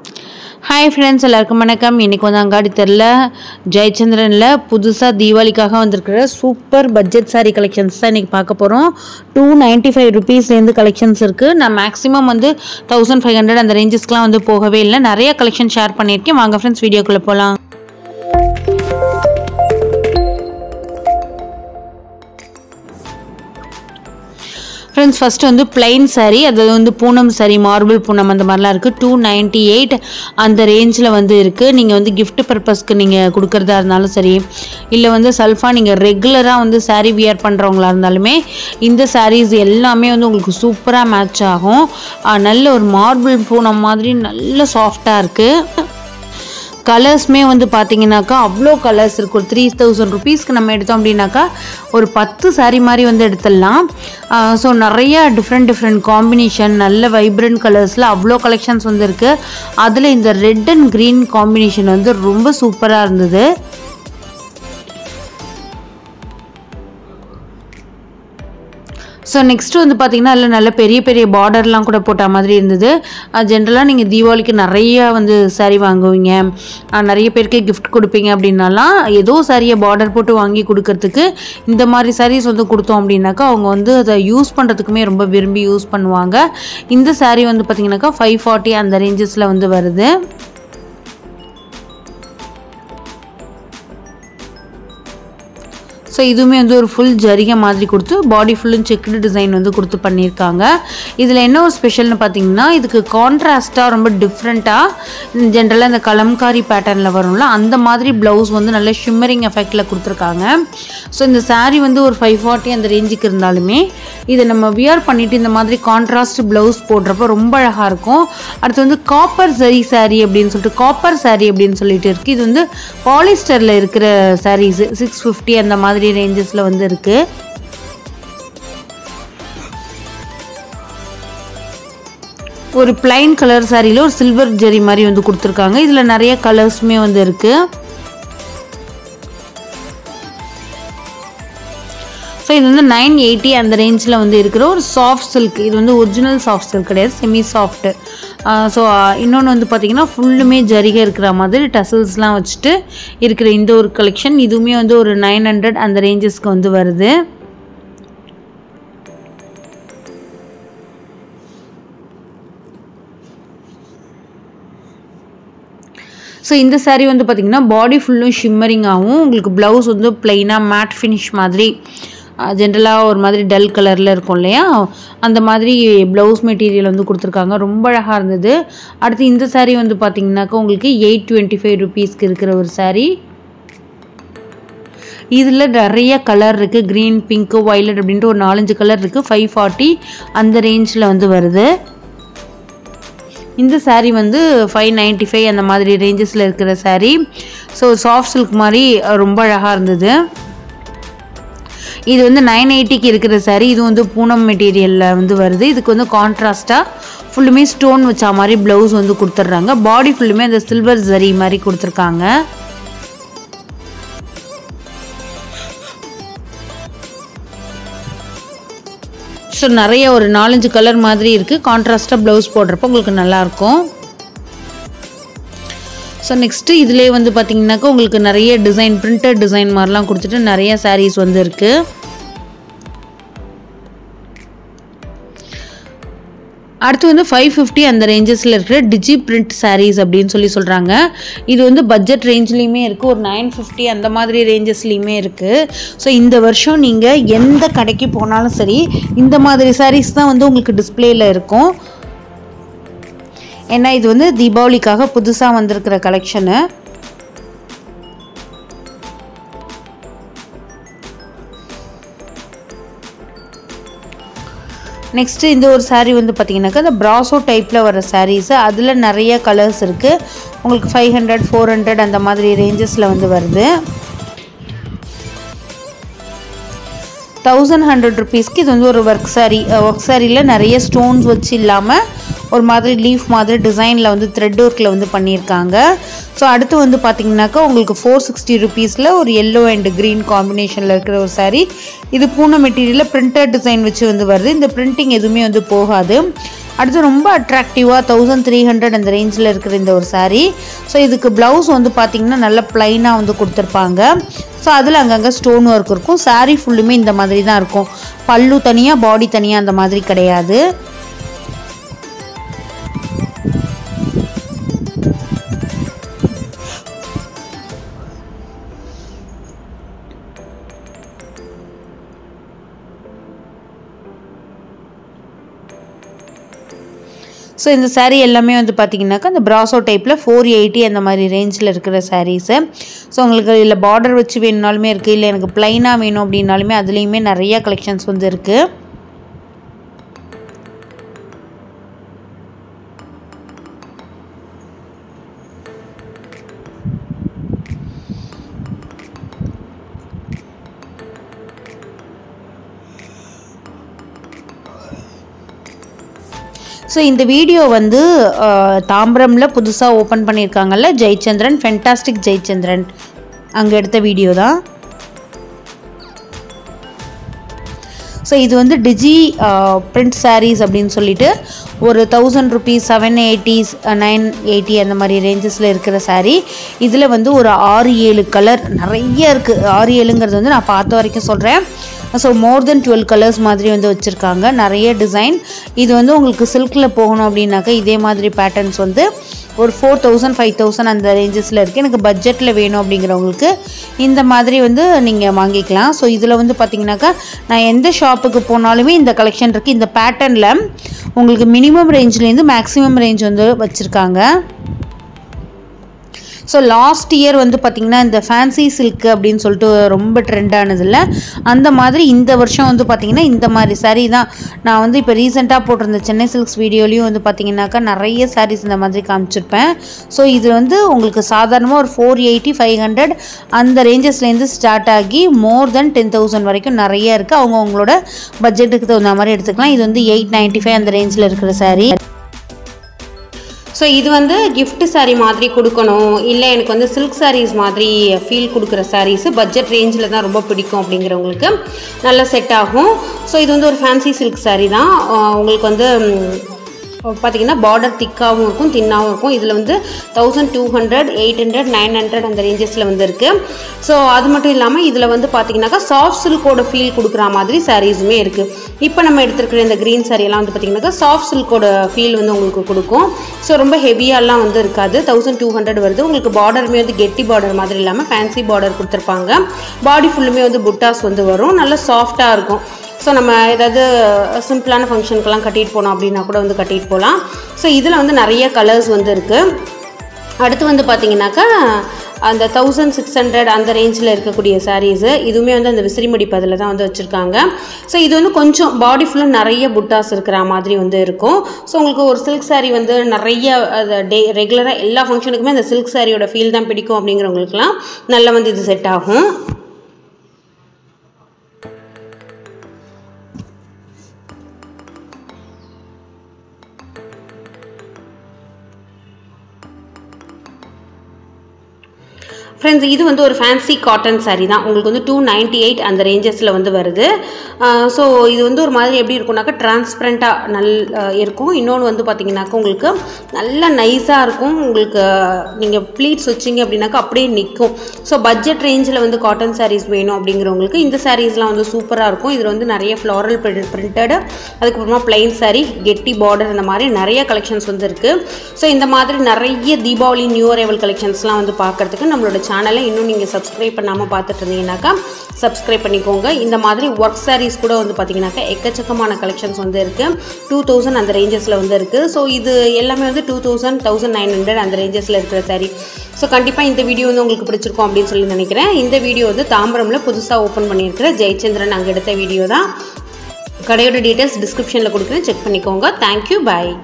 hi friends எல்லாருக்கும் வணக்கம் இன்றைக்கி வந்து அங்காடி தெரில ஜெயச்சந்திரனில் புதுசாக தீபாவளிக்காக வந்திருக்கிற சூப்பர் பட்ஜெட் saree கலெக்ஷன்ஸ் தான் இன்றைக்கி பார்க்க போகிறோம் டூ நைன்ட்டி ஃபைவ் ருபீஸ்லேருந்து கலெக்ஷன்ஸ் இருக்குது நான் மேக்ஸிமம் வந்து தௌசண்ட் ஃபைவ் ஹண்ட்ரட் அந்த ரேஞ்சஸ்க்குலாம் வந்து போகவே இல்லை நிறைய கலெக்ஷன் ஷேர் பண்ணியிருக்கேன் வாங்க ஃப்ரெண்ட்ஸ் வீடியோக்குள்ளே போகலாம் ஃப்ரெண்ட்ஸ் ஃபஸ்ட்டு வந்து பிளைன் saree அது வந்து பூனம் saree மார்பிள் பூனம் அந்த மாதிரிலாம் இருக்குது டூ நைன்ட்டி எயிட் அந்த ரேஞ்சில் வந்து இருக்குது நீங்கள் வந்து gift பர்பஸ்க்கு நீங்கள் கொடுக்குறதா இருந்தாலும் சரி இல்லை வந்து சல்ஃபா நீங்கள் ரெகுலராக வந்து saree வியர் பண்ணுறவங்களா இருந்தாலுமே இந்த sarees எல்லாமே வந்து உங்களுக்கு சூப்பராக மேட்ச் ஆகும் ஆஹ் நல்ல ஒரு மார்பிள் பூனம் மாதிரி நல்ல சாஃப்டாக இருக்குது கலர்ஸ்மே வந்து பார்த்தீங்கன்னாக்கா அவ்வளோ கலர்ஸ் இருக்குது ஒரு த்ரீ தௌசண்ட் ருபீஸ்க்கு நம்ம எடுத்தோம் அப்படின்னாக்கா ஒரு பத்து saree மாதிரி வந்து எடுத்துடலாம் ஸோ நிறைய டிஃப்ரெண்ட் டிஃப்ரெண்ட் காம்பினேஷன் நல்ல வைப்ரண்ட் கலர்ஸில் அவ்வளோ கலெக்ஷன்ஸ் வந்து இருக்குது அதில் இந்த ரெட் அண்ட் க்ரீன் காம்பினேஷன் வந்து ரொம்ப சூப்பராக இருந்தது ஸோ நெக்ஸ்ட் வந்து பார்த்தீங்கன்னா அதில் நல்ல பெரிய பெரிய பார்டர்லாம் கூட போட்ட மாதிரி இருந்தது ஜென்ரலாக நீங்கள் தீபாவளிக்கு நிறைய வந்து saree வாங்குவீங்க அஹ் நிறைய பேருக்கு gift கொடுப்பீங்க அப்படின்னாலாம் ஏதோ சாரியை பார்டர் போட்டு வாங்கி கொடுக்கறதுக்கு இந்த மாதிரி sarees வந்து கொடுத்தோம் அப்படின்னாக்கா அவங்க வந்து அதை யூஸ் பண்ணுறதுக்குமே ரொம்ப விரும்பி யூஸ் பண்ணுவாங்க இந்த saree வந்து பார்த்தீங்கன்னாக்கா ஃபைவ் ஃபார்ட்டி அந்த ரேஞ்சஸில் வந்து வருது ஸோ இதுவுமே வந்து ஒரு ஃபுல் ஜரிகை மாதிரி கொடுத்து பாடி ஃபுல்லும் செக்குடு டிசைன் வந்து கொடுத்து பண்ணியிருக்காங்க இதில் என்ன ஒரு ஸ்பெஷல்னு பார்த்தீங்கன்னா இதுக்கு கான்ட்ராஸ்ட்டாக ரொம்ப டிஃப்ரெண்ட்டாக ஜென்ரலாக இந்த கலம்காரி பேட்டர்னில் வரும்ல அந்த மாதிரி ப்ளவுஸ் வந்து நல்ல ஷிம்மரிங் எஃபெக்டில் கொடுத்துருக்காங்க ஸோ இந்த saree வந்து ஒரு ஃபைவ் ஃபார்ட்டி அந்த ரேஞ்சுக்கு இருந்தாலுமே இதை நம்ம வியர் பண்ணிவிட்டு இந்த மாதிரி கான்ட்ராஸ்ட் ப்ளவுஸ் போடுறப்ப ரொம்ப அழகாக இருக்கும் அடுத்து வந்து காப்பர் ஜரி saree அப்படின்னு சொல்லிட்டு காப்பர் saree அப்படின்னு சொல்லிட்டு இருக்குது இது வந்து பாலிஸ்டரில் இருக்கிற sarees சிக்ஸ் ஃபிஃப்டி அந்த மாதிரி ரேஞ்சஸில் வந்து இருக்குது ஒரு பிளைன் கலர் சாரியில் ஒரு சில்வர் ஜெரி மாதிரி வந்து கொடுத்துருக்காங்க இதில் நிறைய கலர்ஸுமே வந்து இருக்குது ஸோ இது வந்து நைன் எயிட்டி அந்த ரேஞ்சில் வந்து இருக்கிற ஒரு சாஃப்ட் சில்க் இது வந்து ஒரிஜினல் சாஃப்ட் சில்க் கிடையாது செமி சாஃப்ட்டு ஸோ இன்னொன்று வந்து பார்த்திங்கன்னா ஃபுல்லுமே ஜரிகை இருக்கிற மாதிரி டசல்ஸ்லாம் வச்சுட்டு இருக்கிற இந்த ஒரு கலெக்ஷன் இதுவுமே வந்து ஒரு நைன் ஹண்ட்ரட் அந்த ரேஞ்சஸ்க்கு வந்து வருது ஸோ இந்த saree வந்து பார்த்திங்கன்னா பாடி ஃபுல்லும் ஷிம்மரிங் ஆகும் உங்களுக்கு ப்ளவுஸ் வந்து பிளெயினாக மேட் ஃபினிஷ் மாதிரி ஜென்ரலாக ஒரு மாதிரி டல் கலரில் இருக்கும் இல்லையா அந்த மாதிரி ப்ளவுஸ் மெட்டீரியல் வந்து கொடுத்துருக்காங்க ரொம்ப அழகாக இருந்தது அடுத்து இந்த saree வந்து பார்த்திங்கனாக்கா உங்களுக்கு எயிட் டுவெண்ட்டி ஃபைவ் ருபீஸ்க்கு இருக்கிற ஒரு saree இதில் நிறைய கலர் இருக்குது க்ரீன் பிங்க்கு வயலட் அப்படின்ட்டு ஒரு நாலஞ்சு கலர் இருக்குது ஃபைவ் ஃபார்ட்டி அந்த ரேஞ்சில் வந்து வருது இந்த saree வந்து ஃபைவ் நைன்ட்டி ஃபைவ் அந்த மாதிரி ரேஞ்சஸில் இருக்கிற saree ஸோ சாஃப்ட் சில்க் மாதிரி அஹ், ரொம்ப அழகாக இருந்தது இது வந்து நைன் எயிட்டிக்கு இருக்கிற saree இது வந்து பூனம் மெட்டீரியலில் வந்து வருது இதுக்கு வந்து கான்ட்ராஸ்ட்டாக ஃபுல்லுமே ஸ்டோன் வச்ச மாதிரி ப்ளவுஸ் வந்து கொடுத்துட்றாங்க பாடி ஃபுல்லுமே அந்த சில்வர் ஜரி மாதிரி கொடுத்துருக்காங்க ஸோ நிறைய ஒரு நாலஞ்சு கலர் மாதிரி இருக்குது கான்ட்ராஸ்ட்டாக ப்ளவுஸ் போடுறப்போ உங்களுக்கு நல்லாயிருக்கும் ஸோ நெக்ஸ்ட்டு இதிலே வந்து பார்த்தீங்கன்னாக்கா உங்களுக்கு நிறைய டிசைன் பிரிண்டட் டிசைன் மாதிரிலாம் கொடுத்துட்டு நிறைய sarees வந்து இருக்குது அடுத்து வந்து ஃபைவ் ஃபிஃப்டி அந்த ரேஞ்சஸில் இருக்கிற டிஜி பிரிண்ட் sarees அப்படின்னு சொல்லி சொல்கிறாங்க இது வந்து பட்ஜெட் ரேஞ்ச்லேயுமே இருக்குது ஒரு நைன் ஃபிஃப்டி அந்த மாதிரி ரேஞ்சஸ்லேயுமே இருக்குது ஸோ இந்த வருஷம் நீங்கள் எந்த கடைக்கு போனாலும் சரி இந்த மாதிரி sarees தான் வந்து உங்களுக்கு டிஸ்ப்ளேயில் இருக்கும் ஏன்னா இது வந்து தீபாவளிக்காக புதுசாக வந்திருக்கிற கலெக்ஷனு நெக்ஸ்ட்டு இந்த ஒரு saree வந்து பார்த்தீங்கன்னாக்கா இந்த ப்ராசோ டைப்பில் வர sarees அதில் நிறைய கலர்ஸ் இருக்குது உங்களுக்கு ஃபைவ் ஹண்ட்ரட் ஃபோர் ஹண்ட்ரட் அந்த மாதிரி ரேஞ்சஸில் வந்து வருது தௌசண்ட் ஹண்ட்ரட் ருபீஸ்க்கு இது வந்து ஒரு ஒர்க் saree ஒர்க் சாரியில் நிறைய ஸ்டோன்ஸ் வச்சு இல்லாமல் ஒரு மாதிரி லீஃப் மாதிரி டிசைனில் வந்து த்ரெட் ஒர்க்கில் வந்து பண்ணியிருக்காங்க ஸோ அடுத்து வந்து பார்த்தீங்கன்னாக்கா உங்களுக்கு ஃபோர் சிக்ஸ்டி ருபீஸில் ஒரு எல்லோ அண்ட் க்ரீன் காம்பினேஷனில் இருக்கிற ஒரு saree இது பூனை மெட்டீரியலில் பிரிண்டட் டிசைன் வச்சு வந்து வருது இந்த பிரிண்டிங் எதுவுமே வந்து போகாது அடுத்து ரொம்ப அட்ராக்டிவாக தௌசண்ட் த்ரீ ஹண்ட்ரட் அந்த ரேஞ்சில் இருக்கிற இந்த ஒரு saree ஸோ இதுக்கு ப்ளவுஸ் வந்து பார்த்திங்கன்னா நல்ல ப்ளைனாக வந்து கொடுத்துருப்பாங்க ஸோ அதில் அங்கங்கே ஸ்டோன் ஒர்க் இருக்கும் saree ஃபுல்லுமே இந்த மாதிரி தான் இருக்கும் பல்லு தனியாக பாடி தனியாக அந்த மாதிரி கிடையாது ஸோ இந்த saree எல்லாமே வந்து பார்த்தீங்கன்னாக்கா அந்த ப்ராசோ டைப்பில் ஃபோர் எயிட்டி அந்த மாதிரி ரேஞ்சில் இருக்கிற சாரீஸு ஸோ உங்களுக்கு இதில் பார்டர் வச்சு வேணுனாலுமே இருக்குது இல்லை எனக்கு ப்ளைனாக வேணும் அப்படின்னாலுமே அதுலேயுமே நிறைய கலெக்ஷன்ஸ் வந்து இருக்குது ஸோ இந்த வீடியோ வந்து அஹ், தாம்பரம்ல புதுசாக ஓப்பன் பண்ணியிருக்காங்கல்ல ஜெயச்சந்திரன் ஃபென்டாஸ்டிக் ஜெயச்சந்திரன் அங்கே எடுத்த வீடியோ தான் ஸோ இது வந்து டிஜி பிரிண்ட் sarees அப்படின்னு சொல்லிட்டு ஒரு thousand rupees seven eighties nine eighty அந்த மாதிரி ரேஞ்சஸில் இருக்கிற saree இதில் வந்து ஒரு ஆறு ஏழு கலர் நிறைய இருக்குது ஆறு ஏழுங்கிறது வந்து நான் பார்த்த வரைக்கும் சொல்கிறேன் so more then twelve colours மாதிரி வந்து வச்சுருக்காங்க நிறைய டிசைன் இது வந்து உங்களுக்கு சில்கில் போகணும் அப்படின்னாக்கா இதே மாதிரி பேட்டர்ன்ஸ் வந்து ஒரு ஃபோர் தௌசண்ட் ஃபைவ் தௌசண்ட் அந்த ரேஞ்சஸில் இருக்குது எனக்கு பட்ஜெட்டில் வேணும் அப்படிங்கிறவங்களுக்கு இந்த மாதிரி வந்து நீங்கள் வாங்கிக்கலாம் ஸோ இதில் வந்து பார்த்தீங்கன்னாக்கா நான் எந்த ஷாப்புக்கு போனாலுமே இந்த கலெக்ஷன் இருக்குது இந்த பேட்டர்னில் உங்களுக்கு மினிமம் ரேஞ்ச்லேருந்து மேக்ஸிமம் ரேஞ்ச் வந்து வச்சுருக்காங்க ஸோ லாஸ்ட் இயர் வந்து பார்த்திங்கன்னா இந்த ஃபேன்சி சில்க் அப்படின்னு சொல்லிட்டு ரொம்ப ட்ரெண்ட் ஆனதில்ல அந்த மாதிரி இந்த வருஷம் வந்து பார்த்திங்கன்னா இந்த மாதிரி saree தான் நான் வந்து இப்போ ரீசெண்டாக போட்டிருந்த சென்னை சில்க்ஸ் வீடியோலையும் வந்து பார்த்திங்கனாக்கா நிறைய sarees இந்த மாதிரி காமிச்சிருப்பேன் ஸோ இது வந்து உங்களுக்கு சாதாரணமாக ஒரு ஃபோர் எயிட்டி ஃபைவ் ஹண்ட்ரட் அந்த ரேஞ்சஸ்லேருந்து ஸ்டார்ட் ஆகி மோர் தென் டென் தௌசண்ட் வரைக்கும் நிறைய இருக்குது அவங்க அவங்களோட பட்ஜெட்டுக்கு தகுந்த மாதிரி எடுத்துக்கலாம் இது வந்து எயிட் நைன்ட்டி ஃபைவ் அந்த ரேஞ்சில் இருக்கிற saree ஸோ இது வந்து gift saree மாதிரி கொடுக்கணும் இல்லை எனக்கு வந்து சில்க் sarees மாதிரி ஃபீல் கொடுக்குற sarees பட்ஜெட் ரேஞ்சில் தான் ரொம்ப பிடிக்கும் அப்படிங்கிறவங்களுக்கு நல்ல செட் ஆகும் ஸோ இது வந்து ஒரு ஃபேன்சி சில்க் saree தான் ஆஹ் உங்களுக்கு வந்து பார்த்தீங்கன்னா பார்டர் திக்காகவும் இருக்கும் தின்னாகவும் இருக்கும் இதில் வந்து thousand two hundred eight hundred nine hundred அந்த ரேஞ்சஸில் வந்து இருக்குது ஸோ அது மட்டும் இல்லாமல் இதில் வந்து பார்த்தீங்கன்னாக்கா சாஃப்ட் சில்கோட ஃபீல் கொடுக்குற மாதிரி சாரீஸுமே இருக்குது இப்போ நம்ம எடுத்துருக்கிற இந்த க்ரீன் எல்லாம் வந்து பார்த்தீங்கன்னாக்கா சாஃப்ட் சில்கோட ஃபீல் வந்து உங்களுக்கு கொடுக்கும் ஸோ ரொம்ப ஹெவியாலாம் வந்து இருக்காது தௌசண்ட் டூ ஹண்ட்ரட் வருது உங்களுக்கு பார்டருமே வந்து கெட்டி பார்டர் மாதிரி இல்லாமல் ஃபேன்சி பார்டர் கொடுத்துருப்பாங்க பாடி ஃபுல்லுமே வந்து புட்டாஸ் வந்து வரும் நல்லா சாஃப்டாக இருக்கும் ஸோ நம்ம ஏதாவது சிம்பிளான ஃபங்க்ஷனுக்கெல்லாம் கட்டிட்டு போனோம் அப்படின்னா கூட வந்து கட்டிட்டு போகலாம் ஸோ இதில் வந்து நிறைய கலர்ஸ் வந்து இருக்குது அடுத்து வந்து பார்த்தீங்கன்னாக்கா அந்த தௌசண்ட் சிக்ஸ் ஹண்ட்ரட் அந்த ரேஞ்சில் இருக்கக்கூடிய சாரீஸு இதுவுமே வந்து அந்த விசிறிமடி பதில் தான் வந்து வச்சுருக்காங்க ஸோ இது வந்து கொஞ்சம் பாடி ஃபுல்லாக நிறைய புட்டாஸ் இருக்கிற மாதிரி வந்து இருக்கும் ஸோ உங்களுக்கு ஒரு சில்க் saree வந்து நிறைய அது டே ரெகுலராக எல்லா ஃபங்க்ஷனுக்குமே அந்த சில்க் சாரியோட ஃபீல் தான் பிடிக்கும் அப்படிங்கிறவங்களுக்குலாம் நல்லா வந்து இது செட் ஆகும் ஃப்ரெண்ட்ஸ் இது வந்து ஒரு ஃபேன்சி காட்டன் saree தான் உங்களுக்கு வந்து டூ நைன்ட்டி எயிட் அந்த ரேஞ்சஸில் வந்து வருது ஸோ இது வந்து ஒரு மாதிரி எப்படி இருக்கும்னாக்கா டிரான்ஸ்பரண்ட்டாக நல் அஹ் இருக்கும் இன்னொன்று வந்து பார்த்தீங்கன்னாக்கா உங்களுக்கு நல்ல நைஸாக இருக்கும் உங்களுக்கு நீங்கள் ப்ளீட்ஸ் வச்சிங்க அப்படின்னாக்கா அப்படியே நிற்கும் ஸோ பட்ஜெட் ரேஞ்சில் வந்து காட்டன் sarees வேணும் அப்படிங்கிறவங்களுக்கு இந்த சாரீஸ்லாம் வந்து சூப்பராக இருக்கும் இதில் வந்து நிறைய ஃப்ளாரல் பிரிண்டட் அதுக்கப்புறமா பிளைன் saree கெட்டி பார்டர் இந்த மாதிரி நிறைய கலெக்ஷன்ஸ் வந்து இருக்குது ஸோ இந்த மாதிரி நிறைய தீபாவளி நியூ அரைவல் கலெக்ஷன்ஸ்லாம் வந்து பார்க்கறதுக்கு நம்மளோட சேனலை இன்னும் நீங்கள் சப்ஸ்கிரைப் பண்ணாமல் பார்த்துட்டு இருந்தீங்கன்னாக்கா சப்ஸ்கிரைப் பண்ணிக்கோங்க இந்த மாதிரி ஒர்க் sarees கூட வந்து பார்த்தீங்கன்னாக்கா எக்கச்சக்கமான கலெக்ஷன்ஸ் வந்து இருக்குது டூ தௌசண்ட் அந்த ரேஞ்சஸில் வந்து இருக்குது ஸோ இது எல்லாமே வந்து two thousand thousand nine hundred அந்த ரேஞ்சஸில் இருக்கிற saree ஸோ கண்டிப்பாக இந்த வீடியோ வந்து உங்களுக்கு பிடிச்சிருக்கும் அப்படின்னு சொல்லி நினைக்கிறேன் இந்த வீடியோ வந்து தாம்பரமில் புதுசாக ஓப்பன் பண்ணியிருக்கிற ஜெயச்சந்திரன் அங்கே எடுத்த வீடியோ தான் கடையோட டீட்டெயில்ஸ் டிஸ்கிரிப்ஷனில் கொடுக்குறேன் செக் பண்ணிக்கோங்க தேங்க்யூ பாய்